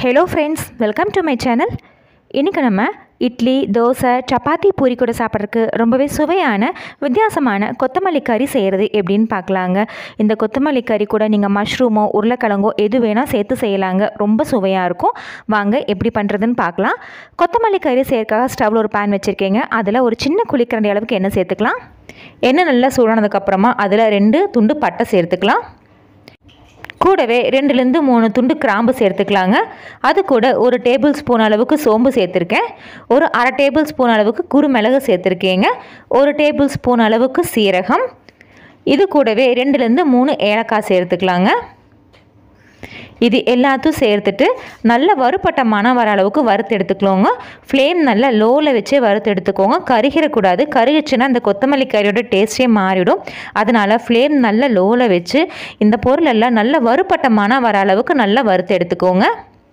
hello friends welcome to my channel இன்றைக்கி நம்ம இட்லி தோசை சப்பாத்தி பூரி கூட சாப்பிட்றதுக்கு ரொம்பவே சுவையான வித்தியாசமான கொத்தமல்லி கறி செய்கிறது எப்படின்னு பார்க்கலாங்க இந்த கொத்தமல்லி கறி கூட நீங்கள் மஷ்ரூமோ உருளைக்கிழங்கோ எது வேணால் சேர்த்து செய்யலாங்க ரொம்ப சுவையாக இருக்கும் வாங்க எப்படி பண்ணுறதுன்னு பார்க்கலாம் கொத்தமல்லி கறி செய்யறதுக்காக ஸ்டவ்வில் ஒரு பேன் வச்சுருக்கீங்க அதில் ஒரு சின்ன குழிக்கரண்டி அளவுக்கு எண்ணெய் சேர்த்துக்கலாம் எண்ணெய் நல்லா சூடானதுக்கப்புறமா அதில் ரெண்டு துண்டு பட்டை சேர்த்துக்கலாம் கூடவே ரெண்டுலேருந்து மூணு துண்டு கிராம்பு சேர்த்துக்கலாங்க அது கூட ஒரு டேபிள் ஸ்பூன் அளவுக்கு சோம்பு சேர்த்துருக்கேன் ஒரு அரை டேபிள் ஸ்பூன் அளவுக்கு குறுமிளகு சேர்த்துருக்கேங்க ஒரு டேபிள் ஸ்பூன் அளவுக்கு சீரகம் இது கூடவே ரெண்டுலேருந்து மூணு ஏலக்காய் சேர்த்துக்கலாங்க இது எல்லாத்தையும் சேர்த்துட்டு நல்ல வறுப்பட்ட மனம் வர அளவுக்கு வறுத்து எடுத்துக்கோங்க ஃப்ளேம் நல்லா லோவில் வச்சே வறுத்து எடுத்துக்கோங்க கருகிடக்கூடாது கருகிச்சுன்னா அந்த கொத்தமல்லி கறியோட டேஸ்ட்டே மாறிடும் அதனால் ஃப்ளேம் நல்லா லோவில் வச்சு இந்த பொருள் எல்லாம் நல்ல வறுப்பட்ட மனம் வர அளவுக்கு நல்லா வறுத்து எடுத்துக்கோங்க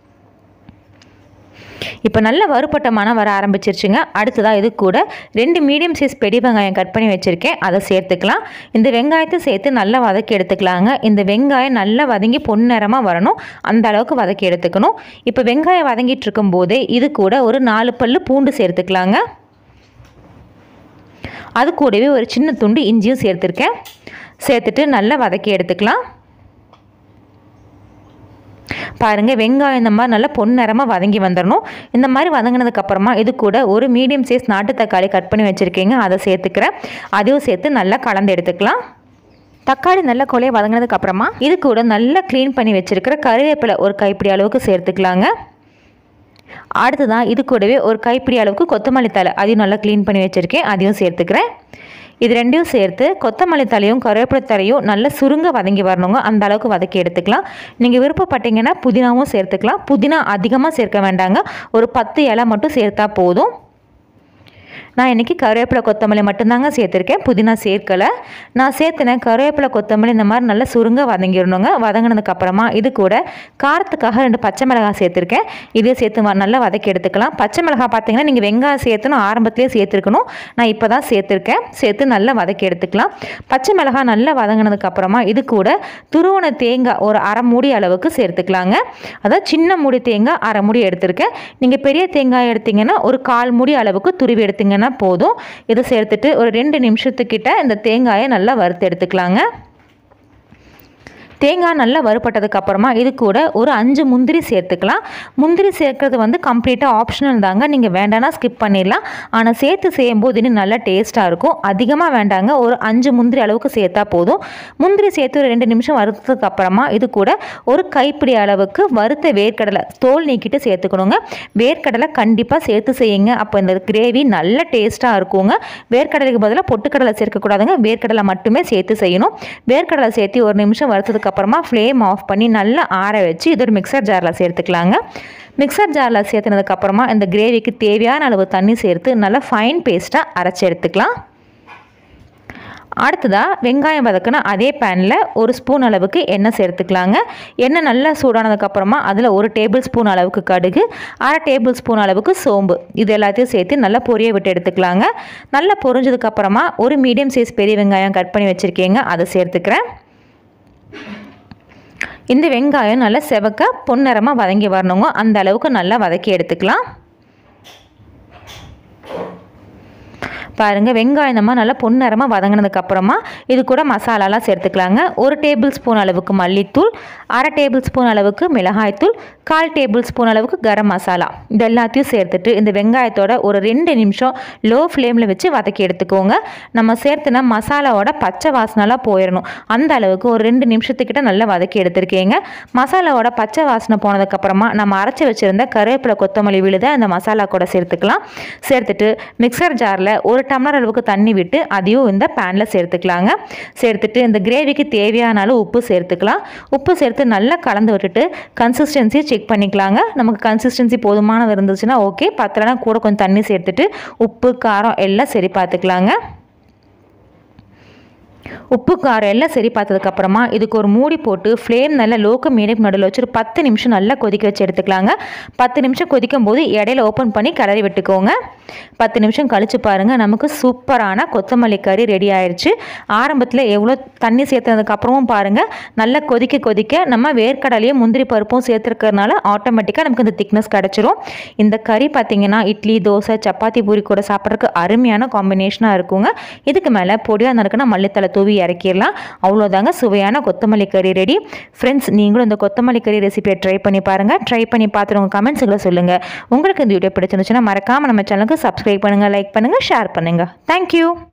இப்போ நல்ல வறுப்பட்ட மனம் வர ஆரம்பிச்சிருச்சுங்க அடுத்ததாக இது கூட ரெண்டு மீடியம் சைஸ் பெரிய வெங்காயம் கட் பண்ணி வச்சுருக்கேன் அதை சேர்த்துக்கலாம் இந்த வெங்காயத்தை சேர்த்து நல்லா வதக்கி எடுத்துக்கலாங்க இந்த வெங்காயம் நல்லா வதங்கி பொன்னிறமாக வரணும் அந்த அளவுக்கு வதக்கி எடுத்துக்கணும் இப்போ வெங்காயம் வதங்கிட்டு இருக்கும்போதே இது கூட ஒரு நாலு பல்லு பூண்டு சேர்த்துக்கலாங்க அது கூடவே ஒரு சின்ன துண்டு இஞ்சியும் சேர்த்துருக்கேன் சேர்த்துட்டு நல்லா வதக்கி எடுத்துக்கலாம் பாருங்கள் வெங்காயம் இந்த மாதிரி நல்லா பொன்னிறமாக வதங்கி வந்துடணும் இந்த மாதிரி வதங்கினதுக்கப்புறமா இது கூட ஒரு மீடியம் சைஸ் நாட்டு தக்காளி கட் பண்ணி வச்சுருக்கீங்க அதை சேர்த்துக்கிறேன் அதையும் சேர்த்து நல்லா கலந்து எடுத்துக்கலாம் தக்காளி நல்லா கொலையை வதங்கினதுக்கப்புறமா இது கூட நல்லா க்ளீன் பண்ணி வச்சுருக்கிற கருவேப்பிலை ஒரு கைப்பிடி அளவுக்கு சேர்த்துக்கலாங்க அடுத்ததான் இது கூடவே ஒரு கைப்பிடி அளவுக்கு கொத்தமல்லி தலை அதையும் நல்லா க்ளீன் பண்ணி வச்சுருக்கேன் அதையும் சேர்த்துக்கிறேன் இது ரெண்டையும் சேர்த்து கொத்தமல்லி தலையும் கருவேப்பிலை தலையும் நல்லா சுருங்க வதங்கி வரணுங்க அந்த அளவுக்கு வதக்கி எடுத்துக்கலாம் நீங்கள் விருப்பப்பட்டீங்கன்னா புதினாவும் சேர்த்துக்கலாம் புதினா அதிகமாக சேர்க்க வேண்டாங்க ஒரு பத்து இலை மட்டும் சேர்த்தா போதும் நான் இன்றைக்கி கருவேப்பிலை கொத்தமல்லி மட்டும்தாங்க சேர்த்துருக்கேன் புதினா சேர்க்கலை நான் சேர்த்துனேன் கருவேப்பிலை கொத்தமல்லி இந்த மாதிரி நல்லா சுருங்க வதங்கிடணுங்க வதங்கினதுக்கப்புறமா இது கூட காரத்துக்காக ரெண்டு பச்சை மிளகாய் சேர்த்துருக்கேன் இதே சேர்த்து வ- நல்லா வதக்கி எடுத்துக்கலாம் பச்சை மிளகாய் பார்த்தீங்கன்னா நீங்கள் வெங்காயம் சேர்த்துணும் ஆரம்பத்திலே சேர்த்துருக்கணும் நான் இப்போ தான் சேர்த்துருக்கேன் சேர்த்து நல்லா வதக்கி எடுத்துக்கலாம் பச்சை மிளகாய் நல்லா வதங்கினதுக்கப்புறமா இது கூட துருவன தேங்காய் ஒரு அரை மூடி அளவுக்கு சேர்த்துக்கலாங்க அதாவது சின்ன மூடி தேங்காய் அரை மூடி எடுத்திருக்கேன் நீங்கள் பெரிய தேங்காய் எடுத்தீங்கன்னா ஒரு கால் மூடி அளவுக்கு துருவி எடுத்தீங்கன்னா போதும் இதை சேர்த்துட்டு ஒரு ரெண்டு நிமிஷத்துக்கிட்ட இந்த தேங்காயை நல்லா வறுத்து எடுத்துக்கலாங்க தேங்காய் நல்லா வறுபட்டதுக்கு அப்புறமா இது கூட ஒரு அஞ்சு முந்திரி சேர்த்துக்கலாம் முந்திரி சேர்க்கறது வந்து கம்ப்ளீட்டாக ஆப்ஷனல் தாங்க நீங்கள் வேண்டாம்னா ஸ்கிப் பண்ணிடலாம் ஆனால் சேர்த்து செய்யும்போது இன்னும் நல்லா டேஸ்ட்டாக இருக்கும் அதிகமாக வேண்டாங்க ஒரு அஞ்சு முந்திரி அளவுக்கு சேர்த்தா போதும் முந்திரி சேர்த்து ஒரு ரெண்டு நிமிஷம் வறுத்ததுக்கு அப்புறமா இது கூட ஒரு கைப்பிடி அளவுக்கு வறுத்த வேர்க்கடலை தோல் நீக்கிட்டு சேர்த்துக்கணுங்க வேர்க்கடலை கண்டிப்பாக சேர்த்து செய்யுங்க அப்போ இந்த கிரேவி நல்ல டேஸ்ட்டாக இருக்குங்க வேர்க்கடலைக்கு பதிலாக பொட்டுக்கடலை சேர்க்கக்கூடாதுங்க வேர்க்கடலை மட்டுமே சேர்த்து செய்யணும் வேர்க்கடலை சேர்த்து ஒரு நிமிஷம் வறுத்ததுக்கு அப்புறமா ஃப்ளேம் ஆஃப் பண்ணி நல்லா ஆற வச்சு இது ஒரு மிக்சர் ஜாரில் சேர்த்துக்கலாங்க மிக்சர் ஜாரில் சேர்த்துனதுக்கப்புறமா இந்த கிரேவிக்கு தேவையான அளவு தண்ணி சேர்த்து நல்லா ஃபைன் பேஸ்ட்டாக அரைச்சி எடுத்துக்கலாம் அடுத்ததாக வெங்காயம் வதக்குனா அதே பேனில் ஒரு ஸ்பூன் அளவுக்கு எண்ணெய் சேர்த்துக்கலாங்க எண்ணெய் நல்லா சூடானதுக்கப்புறமா அதில் ஒரு டேபிள் ஸ்பூன் அளவுக்கு கடுகு அரை டேபிள் ஸ்பூன் அளவுக்கு சோம்பு இது எல்லாத்தையும் சேர்த்து நல்லா பொரிய விட்டு எடுத்துக்கலாங்க நல்லா பொரிஞ்சதுக்கப்புறமா ஒரு மீடியம் சைஸ் பெரிய வெங்காயம் கட் பண்ணி வச்சுருக்கீங்க அதை சேர்த்துக்கிறேன் இந்த வெங்காயம் நல்லா செவக்க பொன்னிறமாக வதங்கி வரணுங்க அந்த அளவுக்கு நல்லா வதக்கி எடுத்துக்கலாம் பாருங்கள் வெங்காயம் இந்த மாதிரி நல்லா பொன்னிறமாக வதங்கினதுக்கு அப்புறமா இது கூட மசாலாலாம் சேர்த்துக்கலாங்க ஒரு டேபிள் ஸ்பூன் அளவுக்கு மல்லித்தூள் அரை டேபிள் ஸ்பூன் அளவுக்கு மிளகாய்த்தூள் கால் டேபிள் ஸ்பூன் அளவுக்கு கரம் மசாலா இது எல்லாத்தையும் சேர்த்துட்டு இந்த வெங்காயத்தோட ஒரு ரெண்டு நிமிஷம் லோ ஃப்ளேமில் வச்சு வதக்கி எடுத்துக்கோங்க நம்ம சேர்த்துனா மசாலாவோட பச்சை வாசனைலாம் போயிடணும் அந்த அளவுக்கு ஒரு ரெண்டு நிமிஷத்துக்கிட்ட நல்லா வதக்கி எடுத்திருக்கீங்க மசாலாவோட பச்சை வாசனை போனதுக்கப்புறமா நம்ம அரைச்சி வச்சுருந்த கருவேப்பிலை கொத்தமல்லி விழுத அந்த மசாலா கூட சேர்த்துக்கலாம் சேர்த்துட்டு மிக்சர் ஜாரில் ஒரு டம்ளர் அளவுக்கு தண்ணி விட்டு அதையும் இந்த பேனில் சேர்த்துக்கலாங்க சேர்த்துட்டு இந்த கிரேவிக்கு தேவையான அளவு உப்பு சேர்த்துக்கலாம் உப்பு சேர்த்து நல்லா கலந்து விட்டுட்டு கன்சிஸ்டன்சி செக் பண்ணிக்கலாங்க நமக்கு கன்சிஸ்டன்சி போதுமானது இருந்துச்சுன்னா ஓகே பத்தலைனா கூட கொஞ்சம் தண்ணி சேர்த்துட்டு உப்பு காரம் எல்லாம் சரி பார்த்துக்கலாங்க உப்பு காரம் எல்லாம் சரி பார்த்ததுக்கப்புறமா இதுக்கு ஒரு மூடி போட்டு ஃப்ளேம் நல்லா லோக்கு மீடியம் நடுவில் வச்சு ஒரு பத்து நிமிஷம் நல்லா கொதிக்க வச்சு எடுத்துக்கலாங்க பத்து நிமிஷம் கொதிக்கும் போது இடையில ஓப்பன் பண்ணி கிளறி விட்டுக்கோங்க பத்து நிமிஷம் கழிச்சு பாருங்கள் நமக்கு சூப்பரான கொத்தமல்லி கறி ரெடி ஆயிடுச்சு ஆரம்பத்தில் எவ்வளோ தண்ணி சேர்த்ததுக்கப்புறமும் பாருங்கள் நல்லா கொதிக்க கொதிக்க நம்ம வேர்க்கடலையும் முந்திரி பருப்பும் சேர்த்துருக்கறனால ஆட்டோமேட்டிக்காக நமக்கு இந்த திக்னஸ் கிடச்சிரும் இந்த கறி பார்த்தீங்கன்னா இட்லி தோசை சப்பாத்தி பூரி கூட சாப்பிட்றதுக்கு அருமையான காம்பினேஷனாக இருக்குங்க இதுக்கு மேலே பொடியாக நறுக்குனா மல்லித்தலை தூவி இறக்கிடலாம் அவ்வளோதாங்க சுவையான கொத்தமல்லி கறி ரெடி ஃப்ரெண்ட்ஸ் நீங்களும் இந்த கொத்தமல்லி கறி ரெசிபியை ட்ரை பண்ணி பாருங்கள் ட்ரை பண்ணி பார்த்துட்டு உங்கள் கமெண்ட்ஸுகளை சொல்லுங்கள் உங்களுக்கு இந்த வீடியோ பிடிச்சிருந்துச்சுன்னா மறக்காமல் நம்ம சேனலுக்கு சப்ஸ்கிரைப் பண்ணுங்கள் லைக் பண்ணுங்கள் ஷேர் பண்ணுங்கள் தேங்க்யூ